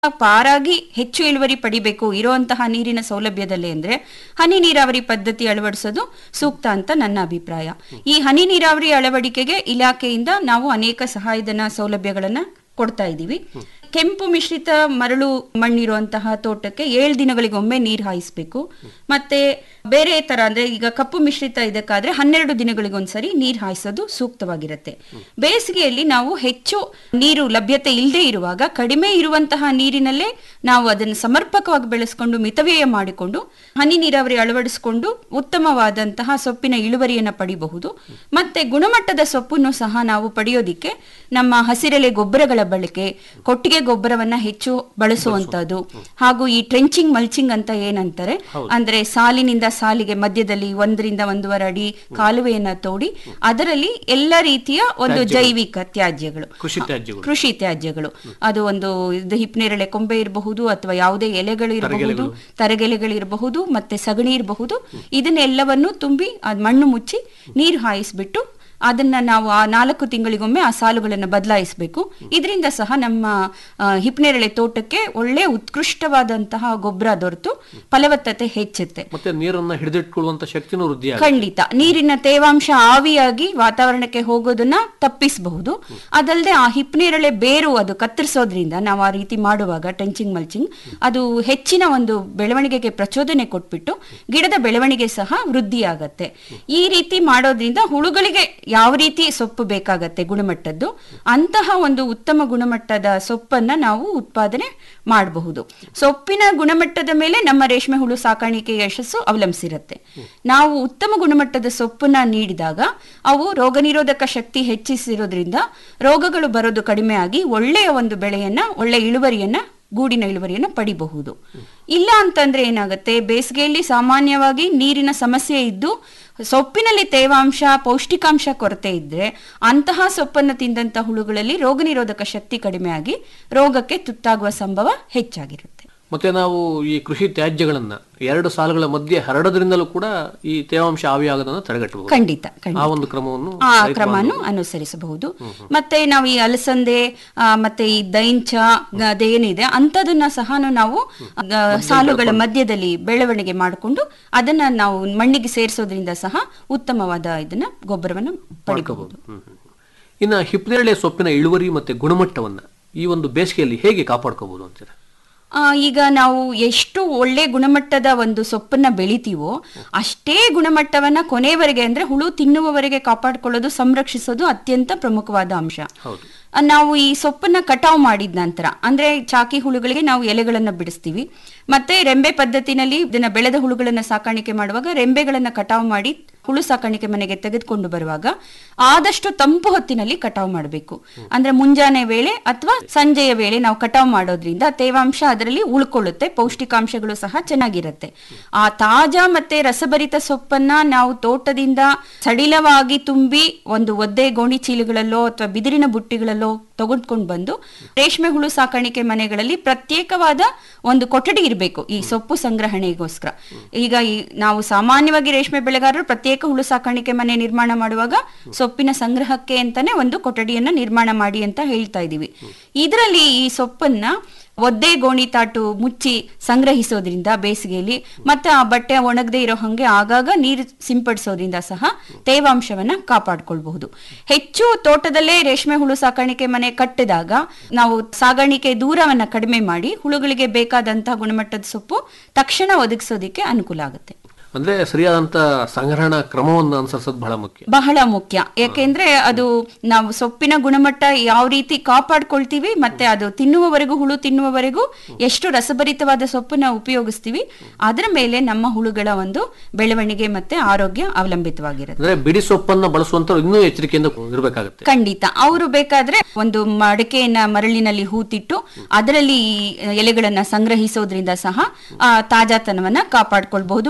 ಪಾರಾಗಿ ಹೆಚ್ಚು ಇಳುವರಿ ಪಡಿಬೇಕು ಇರುವಂತಹ ನೀರಿನ ಸೌಲಭ್ಯದಲ್ಲಿ ಅಂದ್ರೆ ಹನಿ ನೀರಾವರಿ ಪದ್ಧತಿ ಅಳವಡಿಸೋದು ಸೂಕ್ತ ಅಂತ ನನ್ನ ಅಭಿಪ್ರಾಯ ಈ ಹನಿ ನೀರಾವರಿ ಅಳವಡಿಕೆಗೆ ಇಲಾಖೆಯಿಂದ ನಾವು ಅನೇಕ ಸಹಾಯಧನ ಸೌಲಭ್ಯಗಳನ್ನ ಕೊಡ್ತಾ ಇದ್ದೀವಿ ಕೆಂಪು ಮಿಶ್ರಿತ ಮರಳು ಮಣ್ಣಿರುವಂತಹ ತೋಟಕ್ಕೆ ಏಳು ದಿನಗಳಿಗೊಮ್ಮೆ ನೀರು ಹಾಯಿಸ್ಬೇಕು ಮತ್ತೆ ಬೇರೆ ತರ ಅಂದ್ರೆ ಈಗ ಕಪ್ಪು ಮಿಶ್ರಿತ ಇದಕ್ಕಾದ್ರೆ ಹನ್ನೆರಡು ದಿನಗಳಿಗೊಂದ್ಸರಿ ನೀರು ಹಾಯಿಸೋದು ಸೂಕ್ತವಾಗಿರುತ್ತೆ ಬೇಸಿಗೆಯಲ್ಲಿ ನಾವು ಹೆಚ್ಚು ನೀರು ಲಭ್ಯತೆ ಇಲ್ಲದೆ ಇರುವಾಗ ಕಡಿಮೆ ಇರುವಂತಹ ನೀರಿನಲ್ಲೇ ನಾವು ಅದನ್ನು ಸಮರ್ಪಕವಾಗಿ ಬೆಳೆಸ್ಕೊಂಡು ಮಿತವ್ಯಯ ಮಾಡಿಕೊಂಡು ಹನಿ ನೀರಾವರಿ ಅಳವಡಿಸಿಕೊಂಡು ಉತ್ತಮವಾದಂತಹ ಸೊಪ್ಪಿನ ಇಳುವರಿಯನ್ನು ಪಡಿಬಹುದು ಮತ್ತೆ ಗುಣಮಟ್ಟದ ಸೊಪ್ಪನ್ನು ಸಹ ನಾವು ಪಡೆಯೋದಿಕ್ಕೆ ನಮ್ಮ ಹಸಿರೆಲೆ ಗೊಬ್ಬರಗಳ ಬಳಕೆ ಕೊಟ್ಟಿಗೆ ಗೊಬ್ಬರವನ್ನ ಹೆಚ್ಚು ಬಳಸುವಂತದ್ದು ಹಾಗೂ ಈ ಟ್ರೆಂಚಿಂಗ್ ಮಲ್ಚಿಂಗ್ ಅಂತ ಏನಂತಾರೆ ಅಂದ್ರೆ ಸಾಲಿನಿಂದ ಸಾಲಿಗೆ ಮಧ್ಯದಲ್ಲಿ ಒಂದರಿಂದ ಒಂದೂವರೆ ಅಡಿ ಕಾಲುವೆಯನ್ನ ತೋಡಿ ಅದರಲ್ಲಿ ಎಲ್ಲ ರೀತಿಯ ಒಂದು ಜೈವಿಕ ತ್ಯಾಜ್ಯಗಳು ಕೃಷಿ ತ್ಯಾಜ್ಯಗಳು ಕೃಷಿ ತ್ಯಾಜ್ಯಗಳು ಅದು ಒಂದು ಇದು ಹಿಪ್ನೇರಳೆ ಕೊಂಬೆ ಇರಬಹುದು ಅಥವಾ ಯಾವುದೇ ಎಲೆಗಳು ಇರಬಹುದು ತರಗೆಲೆಗಳಿರಬಹುದು ಮತ್ತೆ ಸಗಣಿ ಇರಬಹುದು ಇದನ್ನೆಲ್ಲವನ್ನು ತುಂಬಿ ಅದ್ ಮಣ್ಣು ಮುಚ್ಚಿ ನೀರು ಹಾಯಿಸ್ಬಿಟ್ಟು ಅದನ್ನ ನಾವು ಆ ನಾಲ್ಕು ತಿಂಗಳಿಗೊಮ್ಮೆ ಆ ಸಾಲುಗಳನ್ನು ಬದಲಾಯಿಸಬೇಕು ಇದರಿಂದ ಸಹ ನಮ್ಮ ಆ, ಹಿಪ್ನೇರಳೆ ತೋಟಕ್ಕೆ ಒಳ್ಳೆ ಉತ್ಕೃಷ್ಟವಾದಂತಹ ಗೊಬ್ಬರ ದೊರೆತು ಫಲವತ್ತತೆ ಹೆಚ್ಚುತ್ತೆ ಮತ್ತೆ ನೀರನ್ನ ಹಿಡಿದಿಟ್ಕೊಳ್ಳುವಂತ ಶಕ್ತಿನೂ ವೃದ್ಧಿ ಆಗುತ್ತೆ ಖಂಡಿತ ನೀರಿನ ತೇವಾಂಶ ಆವಿಯಾಗಿ ವಾತಾವರಣಕ್ಕೆ ಹೋಗೋದನ್ನ ತಪ್ಪಿಸಬಹುದು ಅದಲ್ಲದೆ ಆ ಹಿಪ್ನೇರಳೆ ಬೇರು ಅದು ಕತ್ತರಿಸೋದ್ರಿಂದ ನಾವು ಆ ರೀತಿ ಮಾಡುವಾಗ ಟೆಂಚಿಂಗ್ ಮಲ್ಚಿಂಗ್ ಅದು ಹೆಚ್ಚಿನ ಒಂದು ಬೆಳವಣಿಗೆಗೆ ಪ್ರಚೋದನೆ ಕೊಟ್ಬಿಟ್ಟು ಗಿಡದ ಬೆಳವಣಿಗೆ ಸಹ ವೃದ್ಧಿಯಾಗತ್ತೆ ಈ ರೀತಿ ಮಾಡೋದ್ರಿಂದ ಹುಳುಗಳಿಗೆ ಯಾವ ರೀತಿ ಸೊಪ್ಪು ಬೇಕಾಗತ್ತೆ ಗುಣಮಟ್ಟದ್ದು ಅಂತಹ ಒಂದು ಉತ್ತಮ ಗುಣಮಟ್ಟದ ಸೊಪ್ಪನ್ನ ನಾವು ಉತ್ಪಾದನೆ ಮಾಡಬಹುದು ಸೊಪ್ಪಿನ ಗುಣಮಟ್ಟದ ಮೇಲೆ ನಮ್ಮ ರೇಷ್ಮೆ ಹುಳು ಸಾಕಾಣಿಕೆ ಯಶಸ್ಸು ಅವಲಂಬಿಸಿರುತ್ತೆ ನಾವು ಉತ್ತಮ ಗುಣಮಟ್ಟದ ಸೊಪ್ಪನ್ನ ನೀಡಿದಾಗ ಅವು ರೋಗ ನಿರೋಧಕ ಶಕ್ತಿ ಹೆಚ್ಚಿಸಿರೋದ್ರಿಂದ ರೋಗಗಳು ಬರೋದು ಕಡಿಮೆ ಆಗಿ ಒಳ್ಳೆಯ ಒಂದು ಬೆಳೆಯನ್ನ ಒಳ್ಳೆ ಇಳುವರಿಯನ್ನ ಗೂಡಿನ ಇಳುವರಿಯನ್ನು ಪಡಿಬಹುದು ಇಲ್ಲ ಅಂತಂದ್ರೆ ಏನಾಗುತ್ತೆ ಬೇಸಿಗೆಯಲ್ಲಿ ಸಾಮಾನ್ಯವಾಗಿ ನೀರಿನ ಸಮಸ್ಯೆ ಇದ್ದು ಸೊಪ್ಪಿನಲ್ಲಿ ತೇವಾಂಶ ಪೌಷ್ಟಿಕಾಂಶ ಕೊರತೆ ಇದ್ರೆ ಅಂತಹ ಸೊಪ್ಪನ್ನು ತಿಂದಂತ ಹುಳುಗಳಲ್ಲಿ ರೋಗ ನಿರೋಧಕ ಶಕ್ತಿ ಕಡಿಮೆ ಆಗಿ ರೋಗಕ್ಕೆ ತುತ್ತಾಗುವ ಸಂಭವ ಹೆಚ್ಚಾಗಿರುತ್ತೆ ಮತ್ತೆ ನಾವು ಈ ಕೃಷಿ ತ್ಯಾಜ್ಯಗಳನ್ನ ಎರಡು ಸಾಲುಗಳ ಮಧ್ಯೆ ಹರಡೋದ್ರಿಂದಲೂ ಕೂಡ ಈ ತೇವಾಂಶ ಆವಿಯಾಗೋದನ್ನ ತಡೆಗಟ್ಟಬಹುದು ಖಂಡಿತ ಆ ಖಂಡಿತ ಒಂದು ಕ್ರಮವನ್ನು ಆ ಕ್ರಮನು ಅನುಸರಿಸಬಹುದು ಮತ್ತೆ ನಾವು ಈ ಅಲಸಂದೆ ಆ, ಮತ್ತೆ ಈ ದೈಂಚ ಅದೇನಿದೆ ಅಂತದನ್ನ ಸಹ ನಾವು ಆ, ಸಾಲುಗಳ ಮಧ್ಯದಲ್ಲಿ ಬೆಳವಣಿಗೆ ಮಾಡಿಕೊಂಡು ಅದನ್ನ ನಾವು ಮಣ್ಣಿಗೆ ಸೇರಿಸೋದ್ರಿಂದ ಸಹ ಉತ್ತಮವಾದ ಇದನ್ನ ಗೊಬ್ಬರವನ್ನು ಪಡಿಬಹುದು ಹ್ಮ್, ಹ್ಮ್. ಇನ್ನ ಹಿಪ್ನೇರಳೆ ಸೊಪ್ಪಿನ ಇಳುವರಿ ಮತ್ತೆ ಗುಣಮಟ್ಟವನ್ನ ಈ ಒಂದು ಬೇಸಿಗೆಯಲ್ಲಿ ಹೇಗೆ ಕಾಪಾಡ್ಕೋಬಹುದು ಅಂತೀರಾ ಆ, ಈಗ ನಾವು ಎಷ್ಟು ಒಳ್ಳೆ ಗುಣಮಟ್ಟದ ಒಂದು ಸೊಪ್ಪನ್ನ ಬೆಳಿತೀವೋ ಅಷ್ಟೇ ಗುಣಮಟ್ಟವನ್ನ ಕೊನೆಯವರೆಗೆ ಅಂದ್ರೆ ಹುಳು ತಿನ್ನುವವರೆಗೆ ಕಾಪಾಡ್ಕೊಳ್ಳೋದು ಸಂರಕ್ಷಿಸೋದು ಅತ್ಯಂತ ಪ್ರಮುಖವಾದ ಅಂಶ ಹೌದು ಆ, ನಾವು ಈ ಸೊಪ್ಪನ್ನ ಕಟಾವು ಮಾಡಿದ ನಂತರ ಅಂದ್ರೆ ಚಾಕಿ ಹುಳುಗಳಿಗೆ ನಾವು ಎಲೆಗಳನ್ನ ಬಿಡಿಸ್ತೀವಿ ಮತ್ತೆ ರೆಂಬೆ ಪದ್ಧತಿನಲ್ಲಿ ಇದನ್ನ ಬೆಳೆದ ಹುಳುಗಳನ್ನ ಸಾಕಾಣಿಕೆ ಮಾಡುವಾಗ ರೆಂಬೆಗಳನ್ನ ಕಟಾವು ಮಾಡಿ ಹುಳು ಸಾಕಾಣಿಕೆ ಮನೆಗೆ ತೆಗೆದುಕೊಂಡು ಬರುವಾಗ ಆದಷ್ಟು ತಂಪು ಹೊತ್ತಿನಲ್ಲಿ ಕಟಾವು ಮಾಡಬೇಕು ಅಂದ್ರೆ ಮುಂಜಾನೆ ವೇಳೆ ಅಥವಾ ಸಂಜೆಯ ವೇಳೆ ನಾವು ಕಟಾವು ಮಾಡೋದ್ರಿಂದ ತೇವಾಂಶ ಅದರಲ್ಲಿ ಉಳ್ಕೊಳ್ಳುತ್ತೆ ಪೌಷ್ಟಿಕಾಂಶಗಳು ಸಹ ಚೆನ್ನಾಗಿರುತ್ತೆ ಆ ತಾಜಾ ಮತ್ತೆ ರಸಭರಿತ ಸೊಪ್ಪನ್ನ ನಾವು ತೋಟದಿಂದ ಸಡಿಲವಾಗಿ ತುಂಬಿ ಒಂದು ಒದ್ದೆ ಗೋಣಿ ಚೀಲಗಳಲ್ಲೋ ಅಥವಾ ಬಿದಿರಿನ ಬುಟ್ಟಿಗಳಲ್ಲೋ ತೆಗೆದುಕೊಂಡು ಬಂದು ರೇಷ್ಮೆ ಹುಳು ಸಾಕಾಣಿಕೆ ಮನೆಗಳಲ್ಲಿ ಪ್ರತ್ಯೇಕವಾದ ಒಂದು ಕೊಠಡಿ ಇರಬೇಕು ಈ ಸೊಪ್ಪು ಸಂಗ್ರಹಣೆಗೋಸ್ಕರ ಈಗ ಈ ನಾವು ಸಾಮಾನ್ಯವಾಗಿ ರೇಷ್ಮೆ ಬೆಳೆಗಾರರು ಪ್ರತ್ಯೇಕ ಹುಳು ಸಾಕಾಣಿಕೆ ಮನೆ ನಿರ್ಮಾಣ ಮಾಡುವಾಗ ಸೊಪ್ಪಿನ ಸಂಗ್ರಹಕ್ಕೆ ಅಂತಾನೆ ಒಂದು ಕೊಠಡಿಯನ್ನ ನಿರ್ಮಾಣ ಮಾಡಿ ಅಂತ ಹೇಳ್ತಾ ಇದೀವಿ ಇದರಲ್ಲಿ ಈ ಸೊಪ್ಪನ್ನ ಒದ್ದೆ ಗೋಣಿ ತಾಟು ಮುಚ್ಚಿ ಸಂಗ್ರಹಿಸೋದ್ರಿಂದ ಬೇಸಿಗೆಯಲ್ಲಿ ಮತ್ತೆ ಆ ಬಟ್ಟೆ ಒಣಗದೆ ಇರೋ ಹಂಗೆ ಆಗಾಗ ನೀರು ಸಿಂಪಡಿಸೋದ್ರಿಂದ ಸಹ ತೇವಾಂಶವನ್ನ ಕಾಪಾಡ್ಕೊಳ್ಬಹುದು ಹೆಚ್ಚು ತೋಟದಲ್ಲೇ ರೇಷ್ಮೆ ಹುಳು ಸಾಕಾಣಿಕೆ ಮನೆ ಕಟ್ಟಿದಾಗ ನಾವು ಸಾಗಾಣಿಕೆ ದೂರವನ್ನ ಕಡಿಮೆ ಮಾಡಿ ಹುಳುಗಳಿಗೆ ಬೇಕಾದಂತಹ ಗುಣಮಟ್ಟದ ಸೊಪ್ಪು ತಕ್ಷಣ ಒದಗಿಸೋದಿಕ್ಕೆ ಅನುಕೂಲ ಆಗುತ್ತೆ ಅಂದ್ರೆ ಸರಿಯಾದಂತ ಸಂಗ್ರಹಣಾ ಕ್ರಮವನ್ನು ಅನುಸರಿಸೋದು ಬಹಳ ಮುಖ್ಯ ಬಹಳ ಮುಖ್ಯ ಯಾಕೆಂದ್ರೆ ಅದು ನಾವು ಸೊಪ್ಪಿನ ಗುಣಮಟ್ಟ ಯಾವ ರೀತಿ ಕಾಪಾಡ್ಕೊಳ್ತೀವಿ ಮತ್ತೆ ಅದು ತಿನ್ನುವವರೆಗೂ ಹುಳು ತಿನ್ನುವವರೆಗೂ ಎಷ್ಟು ರಸಭರಿತವಾದ ಸೊಪ್ಪನ್ನ ಉಪಯೋಗಿಸ್ತೀವಿ ಅದರ ಮೇಲೆ ನಮ್ಮ ಹುಳುಗಳ ಒಂದು ಬೆಳವಣಿಗೆ ಮತ್ತೆ ಆರೋಗ್ಯ ಅವಲಂಬಿತವಾಗಿರುತ್ತೆ ಅಂದ್ರೆ ಬಿಡಿ ಸೊಪ್ಪನ್ನ ಬಳಸುವಂತವ್ರು ಇನ್ನೂ ಎಚ್ಚರಿಕೆಯಿಂದ ಇರಬೇಕಾಗುತ್ತೆ ಖಂಡಿತ ಅವರು ಬೇಕಾದ್ರೆ ಒಂದು ಮಡಕೆಯನ್ನ ಮರಳಿನಲ್ಲಿ ಹೂತಿಟ್ಟು ಅದರಲ್ಲಿ ಈ ಎಲೆಗಳನ್ನ ಸಂಗ್ರಹಿಸೋದ್ರಿಂದ ಸಹ ಆ ತಾಜಾತನವನ್ನ ಕಾಪಾಡ್ಕೊಳ್ಬಹುದು ಮತ್ತೆ ತೇವಾಂಶ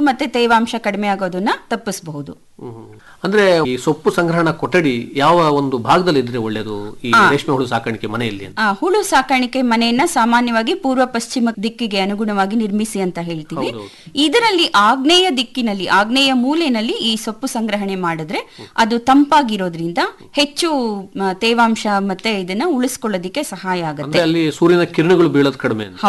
ತೇವಾಂಶ ಕಡಿಮೆ ಆಗೋದನ್ನ ತಪ್ಪಿಸಬಹುದು ಹ್ಮ್. ಅಂದ್ರೆ ಈ ಸೊಪ್ಪು ಸಂಗ್ರಹಣಾ ಕೊಠಡಿ ಯಾವ ಒಂದು ಭಾಗದಲ್ಲಿ ಇದ್ರೆ ಒಳ್ಳೇದು ಈ ರೇಷ್ಮೆ ಹುಳು ಸಾಕಾಣಿಕೆ ಮನೆಯಲ್ಲಿ ಅಂತ ಆ, ಹುಳು ಸಾಕಾಣಿಕೆ ಮನೆಯನ್ನ ಸಾಮಾನ್ಯವಾಗಿ ಪೂರ್ವ ಪಶ್ಚಿಮ ದಿಕ್ಕಿಗೆ ಅನುಗುಣವಾಗಿ ನಿರ್ಮಿಸಿ ಅಂತ ಹೇಳ್ತೀವಿ ಇದರಲ್ಲಿ ಆಗ್ನೇಯ ದಿಕ್ಕಿನಲ್ಲಿ ಆಗ್ನೇಯ ಮೂಲೆಯಲ್ಲಿ ಈ ಸೊಪ್ಪು ಸಂಗ್ರಹಣೆ ಮಾಡಿದ್ರೆ ಅದು ತಂಪಾಗಿರೋದ್ರಿಂದ ಹೆಚ್ಚು ಮ, ತೇವಾಂಶ ಮತ್ತೆ ಇದನ್ನ ಉಳಿಸ್ಕೊಳ್ಳೋದಿಕ್ಕೆ ಸಹಾಯ ಆಗುತ್ತೆ ಅಂದ್ರೆ ಅಲ್ಲಿ ಸೂರ್ಯನ ಕಿರಣಗಳು ಬೀಳೋದು ಕಡಿಮೆ ಅಂತ